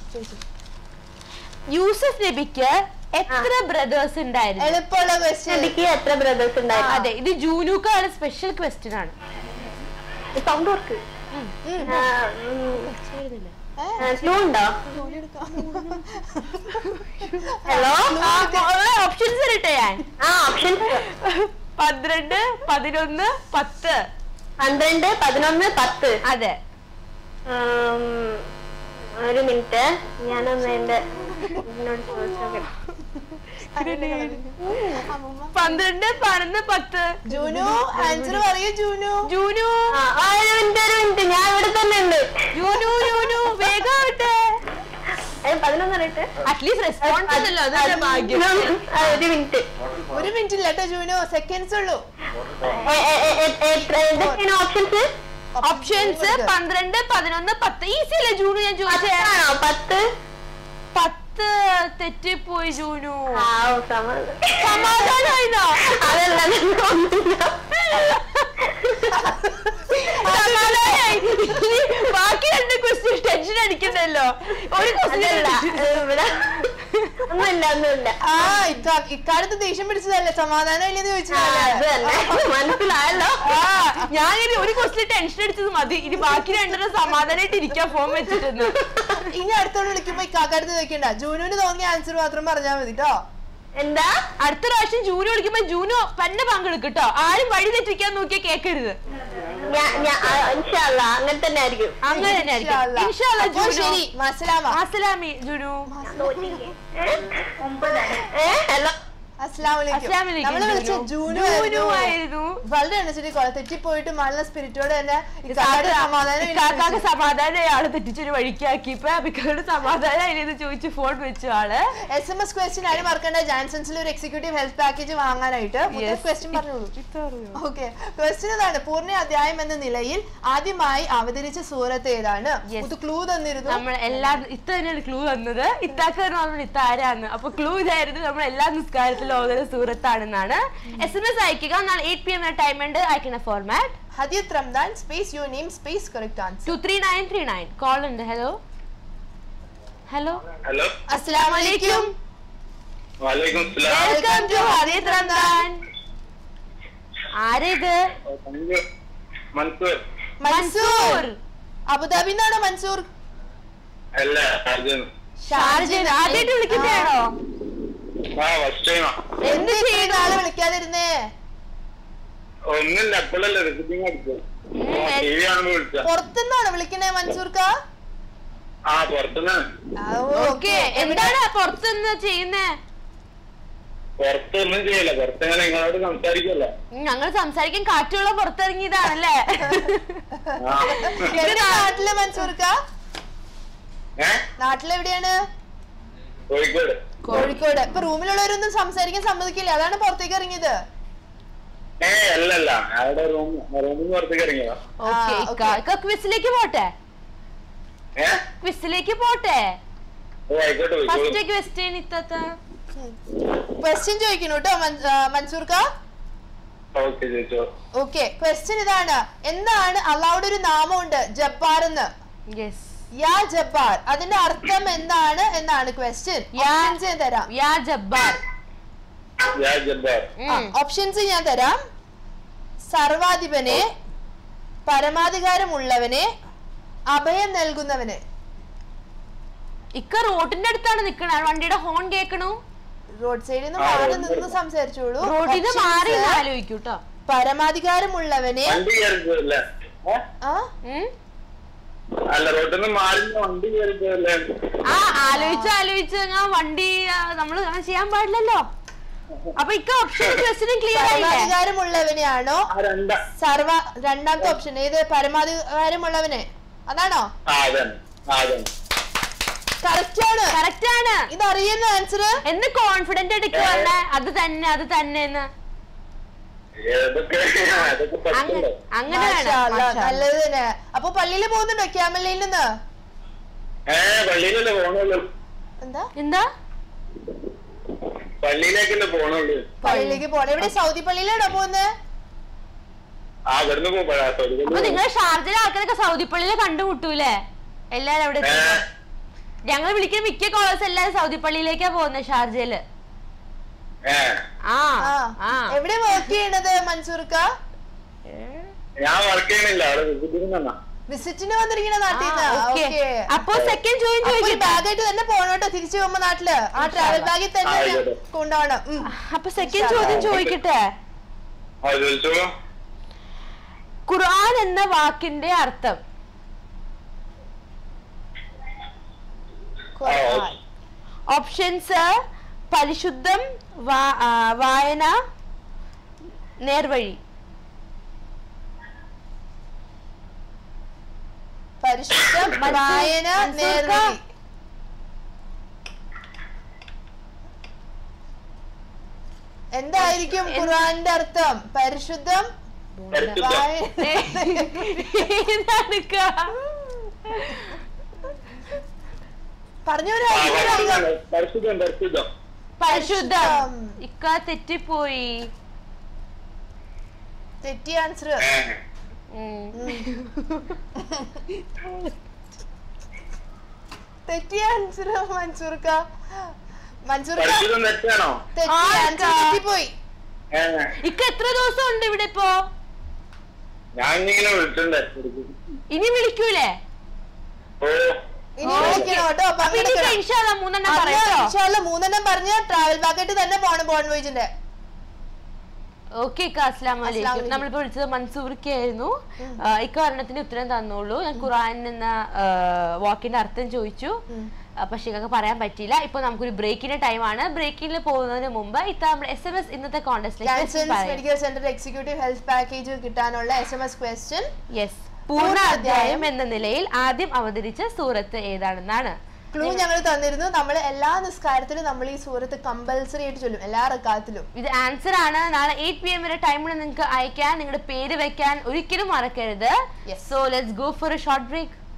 A: യൂസഫ് നബിക്ക് എത്ര ബ്രദേഴ്സ് ഉണ്ടായിരുന്നു
B: എളുപ്പമുള്ള ക്വസ്റ്റ്യൻ
D: എനിക്ക് എത്ര ബ്രദേഴ്സ് ഉണ്ടായിരുന്നു
A: അതെ ഇത് ജൂനുക്കാണ് സ്പെഷ്യൽ ക്വസ്റ്റ്യൻ ആണ്
D: സൗണ്ട് വർക്ക് ക്ലൂ ഉണ്ടോ ഹലോ
A: ഓപ്ഷൻസ് തരട്ടെ ഞാൻ
D: ആ ഓപ്ഷൻസ്
A: പന്ത്രണ്ട് പതിനൊന്ന് പത്ത്
D: പന്ത്രണ്ട് പതിനൊന്ന് പത്ത്
A: അതെ
D: ഉം, ഒരു മിനിറ്റ് ഞാനൊന്ന് എന്റെ ഇതിനോട് ചോദിച്ചോക്കെ
A: പന്ത്രണ്ട് പതിനൊന്ന് പത്ത്
B: ജൂനു ആൻസർ പറയൂ ജൂനു
A: ജൂനു
D: ആ ആ, ഒരു മിനിറ്റ് ഒരു മിനിറ്റ് ഞാൻ ഇവിടെ തന്നെ ഉണ്ട്
A: ജൂനു ജൂനു വേഗം ആവട്ടെ
D: ഏ, പതിനൊന്ന് അറിയട്ടെ
A: അറ്റ്ലീസ്റ്റ് റെസ്പോൺസ് ഉണ്ടല്ലോ അതൊരു ഭാഗ്യം
D: ആ, ഒരു മിനിറ്റ്
B: ഒരു മിനിറ്റ് ഇല്ല കേട്ടോ ജൂനു സെക്കൻഡ്സ് ഉള്ളൂ
D: ഏ, ഏ, ഏ, ഏ, എത്ര- എന്തൊക്കെയാണ് ഓപ്ഷൻസ്
A: ഓപ്ഷൻസ് പന്ത്രണ്ട് പതിനൊന്ന് പത്ത് ഈസി അല്ലേ ജൂണു ഞാൻ ചോദിച്ചേ
D: ആണോ പത്ത്
A: പത്ത് തെറ്റിപ്പോയി ജൂനു
D: ആ ഓ, സമാധാനം.
A: സമാധാനമായിരുന്നോ
D: അതല്ല അതൊന്നും ഒന്നുമില്ല.
A: സമാധാനായി. ഇനി ബാക്കി രണ്ട് ക്വസ്റ്റ്യൻ ടെൻഷൻ അടിക്കണ്ടല്ലോ ഒരു
D: അതല്ല
A: ക്വസ്റ്റ്യൻ
D: ഏ, ഇവിടെ ഒന്നുമില്ല ഒന്നുമില്ല
B: ആ ഇക്ക- ഇക്കാലത്ത് ദേഷ്യം പിടിച്ചതല്ലേ സമാധാനം ഇല്ലെന്ന്
D: ആ, അത് തന്നെ
B: ചോദിച്ചതല്ലേ
D: മനസ്സിലായല്ലോ
A: ആ ഞാൻ ഇനി ഒരു ക്വസ്റ്റ്യൻ ടെൻഷൻ അടിച്ചത് മതി ഇനി ബാക്കി രണ്ടെണ്ണം സമാധാനമായിട്ട് ഇരിക്കാൻ ഫോൺ വെച്ചിട്ടുണ്ട്
B: ഇനി അടുത്തോട് വിളിക്കുമ്പോ ഇക്കാക്കടുത്ത് ചോദിക്കണ്ട ജൂനുവിന് തോന്നിയ ആൻസർ മാത്രം പറഞ്ഞാൽ മതി കേട്ടോ
D: എന്താ
A: അടുത്ത പ്രാവശ്യം ജൂനു വിളിക്കുമ്പോ ജൂനു തന്നെ പങ്കെടുക്കും കേട്ടോ ആരും വഴി തെറ്റിക്കാൻ നോക്കിയാ കേക്കരുത്
D: ഞാൻ ഞാൻ ആ, ഇൻഷാല്ലാ അങ്ങനെ തന്നെ ആയിരിക്കും
A: അങ്ങനെ തന്നെ ആയിരിക്കും
B: ഇൻഷാല്ലാ.
A: ഇൻഷാല്ലാ
B: അപ്പോ
A: ജൂനു
B: ശരി മസലാമ
A: അസ്സലാമി ജൂനു
D: ഏ ഹലോ
B: അസ്സലാമലൈക്കും
A: അസ്സലാമലൈക്കും
B: നമ്മള് വിളിച്ച
A: ജൂനു.
B: ജൂനു
A: ജൂനു
B: ആയിരുന്നു.
A: ആയിരുന്നു
B: വളരെ എണ്ണച്ചിട്ട് കൊല തെറ്റിപ്പോയിട്ട് മള്ള സ്പിരിറ്റോട് തന്നെ ഇക്കാക്കയുടെ സമാധാനം ഇല്ല
A: കാക്കാക്ക്
B: വിളിച്ചത്.
A: സമാധാനം ആള് തെറ്റിച്ചൊരു വഴിക്കാക്കി ഇപ്പൊ അബിക്കോട് സമാധാനം അതിനെന്ന് ചോദിച്ച് ഫോൺ വെച്ചു ആള്
B: എസ് എം എസ് ക്വസ്റ്റ്യൻ ആരും മറക്കണ്ട ജാൻസൺസിൽ ഒരു എക്സിക്യൂട്ടീവ് ഹെൽത്ത് പാക്കേജ് വാങ്ങാനായിട്ട്
A: Yes.
B: ക്വസ്റ്റ്യൻ പറഞ്ഞോളൂ ഓക്കെ ക്വസ്റ്റ്യൻ ഇതാണ് പൂർണ്ണ അധ്യായം എന്ന നിലയിൽ ആദ്യമായി അവതരിച്ച സൂറത്ത് ഏതാണ്
A: Yes.
B: ഇത് ക്ലൂ തന്നിരുന്നു
A: നമ്മൾ എല്ലാ ഇത്ത തന്നെയാണ് ക്ലൂ തന്നത് ഇത്താക്ക് പറഞ്ഞു ഇത്ത ആരാന്ന് അപ്പൊ ക്ലൂ ഇതായിരുന്നു നമ്മൾ എല്ലാ നിസ്കാരത്തിലും ഓരോ സൂറത്താണെന്നാണ് എസ് എം എസ് അയക്കുക നാളെ എയ്റ്റ് പി എം ടൈം ഉണ്ട് അയക്കുന്ന format
B: Hadiyat Ramadan space you name space correct answer
A: two three nine three nine call ഉണ്ട് ഹലോ ഹലോ
C: ഹലോ
B: അസ്സലാമു അലൈക്കും
C: വാലേക്കും സ്ലാം
A: വെൽക്കം ടു ഹരിത് റംദാൻ ആരിത്
C: മൻസൂർ
B: മൻസൂർ അബുദാബി നിന്നാണോ മൻസൂർ
C: അല്ല അർജുൻ
A: ഷാർജ ആദ്യമായിട്ട് വിളിക്കുന്നതാണോ
C: ആ ഫസ്റ്റ് ടൈമാ
B: എന്ത് ചെയ്യുന്ന ആളെ വിളിക്കാതിരുന്നേ
C: ഒന്നില്ല അപ്പോഴല്ലേ റിസീവിങ് അടിച്ചു ടി വി കാണുമ്പോ വിളിച്ച
B: പുറത്തുനിന്നാണോ വിളിക്കണേ മൻസൂർക്ക
C: ആ പുറത്തുനിന്ന്
A: ഓക്കെ എന്താണ് പുറത്തുനിന്ന് ചെയ്യുന്നേ
C: പുറത്തൊന്നും ചെയ്യില്ല പുറത്തിങ്ങനെ നിങ്ങളോട് സംസാരിക്കല്ല
A: ഞങ്ങൾ സംസാരിക്കാൻ കാറ്റുള്ള പുറത്തിറങ്ങിയതാണല്ലേ
C: ആ.
B: നാട്ടിലെ മൻസൂർക്ക
C: ഏ
B: നാട്ടിലെവിടെയാണ്
C: കോഴിക്കോട്
B: കോഴിക്കോട് ഇപ്പൊ റൂമിലുള്ളവരൊന്നും സംസാരിക്കാൻ സമ്മതിക്കില്ല അതാണ് പുറത്തേക്ക് ഇറങ്ങിയത്
C: ഏ അല്ലല്ല അവിടെ റൂം റൂമിൽ നിന്ന് പുറത്തേക്ക് ഇറങ്ങിയതാ
A: ഓക്കെ
B: ആ, okay.
A: ക്വിസിലേക്ക് പോട്ടെ
C: ഏ
A: ക്വിസിലേക്ക് പോട്ടെ
C: ഓ ആയിക്കോട്ടെ പോയിക്കോളൂ
A: ഫസ്റ്റ് ക്വസ്റ്റ്യൻ ഇത്തത്ത
B: ക്വസ്റ്റ്യൻ ചോദിക്കുന്നു കേട്ടോ മൻ- ആ, മൻസൂർക്ക
C: ഓക്കെ ചോദിച്ചോ
B: ഓക്കെ ക്വസ്റ്റ്യൻ ഇതാണ് എന്താണ് അള്ളാഹുടെ ഒരു നാമമുണ്ട് ജബ്ബാർ എന്ന്
A: യെസ്
B: യാ ജബ്ബാർ അതിന്റെ അർത്ഥം എന്താണ് എന്നാണ് ക്വസ്റ്റ്യൻ
A: യാ-
B: ഓപ്ഷൻസ് ഞാൻ തരാം
A: യാ ജബ്ബാർ
C: യാ ജബ്ബാർ
A: ഉം.
B: ഓപ്ഷൻസ് ഞാൻ തരാം സർവാധിപനെ പരമാധികാരമുള്ളവനെ അഭയം നൽകുന്നവന്
A: ഇക്ക റോഡിന്റെ അടുത്താണ് നിക്കണ വണ്ടിയുടെ ഹോൺ കേക്കണു
B: റോഡ് സൈഡിൽ നിന്ന്
C: ആ,
B: മാറി
C: road
B: നിന്ന്
C: side.
B: സംസാരിച്ചോളൂ
A: റോഡിന്
B: Options,
A: മാറി ആലോചിക്കൂ കേട്ടോ
B: പരമാധികാരമുള്ളവനെ
C: വണ്ടി കയറിപ്പോയല്ലേ ഏ?
B: ആ
A: ഉം.
C: അല്ല റോട്ടിൽ നിന്ന് മാറി നിന്ന് വണ്ടി കയറിപ്പോയല്ലേ
A: ആ ആലോചിച്ച് ആലോചിച്ച് ഞാൻ വണ്ടി ആ, നമ്മള് അങ്ങനെ ചെയ്യാൻ പാടില്ലല്ലോ അപ്പൊ ഇക്ക ഓപ്ഷൻ ക്വസ്റ്റിനും ക്ലിയർ ആയില്ലേ
B: പരമാധികാരമുള്ളവനെയാണോ
C: ആ രണ്ടാ
B: സർവ രണ്ടാമത്തെ ഓപ്ഷൻ ഏത് പരമാധികാരമുള്ളവനെ അതാണോ
C: ആ അതന്നെ ആ അതന്നെ
B: കറക്റ്റ് ആണ്
A: കറക്റ്റ് ആണ്
B: ഇത് അറിയുന്ന ആൻസർ
A: എന്ന് കോൺഫിഡന്റ് എടുക്കുക പറഞ്ഞ അത് തന്നെ അത് തന്നെ എന്ന്
C: ഏതൊക്കെ അതൊക്കെ
A: അങ്ങ-
C: പറ്റുണ്ടോ
A: അങ്ങനെ വേണം മാഷാ അല്ലാ.
B: നല്ലത് തന്നെ അപ്പൊ പള്ളിയിൽ പോകുന്നുണ്ടോ ക്യാമലയിൽ നിന്ന്
C: ഏ പള്ളിയിലല്ലേ പോണുള്ളൂ
B: എന്താ
A: എന്താ
C: പള്ളിയിലേക്കല്ലേ പോണുള്ളൂ
B: പള്ളിയിലേക്ക് പോണേ എവിടെ സൗദി പള്ളിയിലാണോ പോകുന്നത്
C: ആ ഇവിടുന്ന് പോകാ
A: അപ്പൊ നിങ്ങൾ ഷാർജയിലെ ആൾക്കാരൊക്കെ സൗദി പള്ളിയിലെ കണ്ടുമുട്ടൂലേ എല്ലാരും അവിടെ
C: ഏ
A: ഞങ്ങൾ വിളിക്കുന്ന മിക്ക കോളേഴ്സ് എല്ലാരും സൗദി പള്ളിയിലേക്കാ പോകുന്നത് ഷാർജയില്
C: ഏ
A: ആ
B: ആ
A: ആ
B: എവിടെ വർക്ക് ചെയ്യണത് മൻസൂർക്ക
C: ഞാൻ വർക്ക് ചെയ്യണില്ല അവിടെ വിസിറ്റിംഗ്
B: വിസിറ്റിന് വന്നിരിക്കണ നാട്ടിൽ നിന്ന്
A: ഓക്കെ
B: ഓക്കെ
A: അപ്പൊ സെക്കൻഡ് ചോദ്യം ചോദിക്കട്ടെ
B: ബാഗായിട്ട് തന്നെ പോണോട്ടോ തിരിച്ചു പോകുമ്പോ നാട്ടില് ആ ട്രാവൽ ബാഗിൽ തന്നെ
C: ആയിക്കോട്ടെ.
B: കൊണ്ടുപോകണം ഉം.
A: അപ്പൊ സെക്കൻഡ് ചോദ്യം ചോദിക്കട്ടെ
C: ആ ചോദിച്ചോളൂ
A: ഖുർആൻ എന്ന വാക്കിന്റെ അർത്ഥം
B: ഖുർആൻ.
A: ഓപ്ഷൻസ് പരിശുദ്ധം വാ- ആ, വായന നേർവഴി
B: പരിശുദ്ധം
A: മൻസൂർ-
B: വായന
A: മൻസൂർക്ക.
B: നേർവഴി എന്തായിരിക്കും ഖുർആന്റെ അർത്ഥം പരിശുദ്ധം
C: പരിശുദ്ധം
B: വായ-
A: ഏതാണ് ക?
B: പറഞ്ഞൊരു
C: ആ,
B: ഐഡിയ
C: പരിശുദ്ധം പരിശുദ്ധം പരിശുദ്ധം
A: പരിശുദ്ധം ഇക്ക തെറ്റിപ്പോയി
B: തെറ്റിയ ആൻസർ
C: ഏ
A: ഉം.
B: തെറ്റിയ ആൻസർ മൻസൂർക്ക മൻസൂർക്ക
C: പരിശുദ്ധം തെറ്റാണോ
B: തെറ്റിയ
A: ആർക്കാ?
B: ആൻസർ തെറ്റിപ്പോയി
C: ഏ
A: ഇക്ക എത്ര ദിവസം ഉണ്ട് ഇവിടെ ഇപ്പോ
C: ഞാൻ ഇങ്ങനെ വിളിച്ചിട്ടുണ്ടേ
A: ഇനി വിളിക്കൂലേ
C: ഓ
B: ഇനി വിളിക്കണം കേട്ടോ
A: അപ്പൊ ഇനി
B: പങ്കെടുക്കണം
A: ഇൻഷാ അല്ലാ മൂന്നെണ്ണം
B: അന്ന്
A: പറയാട്ടോ
B: ഇൻഷാല്ലാ മൂന്നെണ്ണം പറഞ്ഞ് ട്രാവൽ പാക്കറ്റ് തന്നെ പോണം ബോൺ വോയിജിന്റെ
A: ഓക്കെ ഇക്ക അസ്ലാം വലൈക്കും
B: അസ്സലാമു
A: നമ്മളിപ്പോ വിളിച്ചത് മൻസൂർക്കായിരുന്നു ഇക്ക ഒരെണ്ണത്തിന് ഉത്തരം തന്നോളൂ ഞാൻ ഖുറാൻ എന്ന വാക്കിന്റെ അർത്ഥം ചോദിച്ചു ആ, പക്ഷെ ഇക്കൊക്കെ പറയാൻ പറ്റിയില്ല ഇപ്പൊ നമുക്കൊരു ബ്രേക്കിന്റെ ടൈമാണ് ബ്രേക്കിൽ പോകുന്നതിന് മുമ്പ് ഇത്ത നമ്മുടെ എസ് എം എസ് ഇന്നത്തെ
B: ക്യാൻസർ
A: കോൺടെസ്റ്റിലേക്ക്
B: medical centre executive health package കിട്ടാനുള്ള S M S question
A: yes പൂർണ്ണ അധ്യായം എന്ന നിലയിൽ ആദ്യം അവതരിച്ച സൂറത്ത് ഏതാണെന്നാണ്
B: ക്ലൂ ഞങ്ങൾ തന്നിരുന്നു നമ്മൾ എല്ലാ നിസ്കാരത്തിലും നമ്മൾ ഈ സൂറത്ത് കമ്പൽസറി ആയിട്ട് ചൊല്ലും എല്ലാ റക്കാത്തിലും
A: ഇത് ആൻസർ ആണ് നാളെ എയ്റ്റ് പി എം വരെ ടൈമിൽ നിങ്ങൾക്ക് അയക്കാൻ നിങ്ങളുടെ പേര് വെക്കാൻ ഒരിക്കലും മറക്കരുത്
B: Yes.
A: So let's go for a short break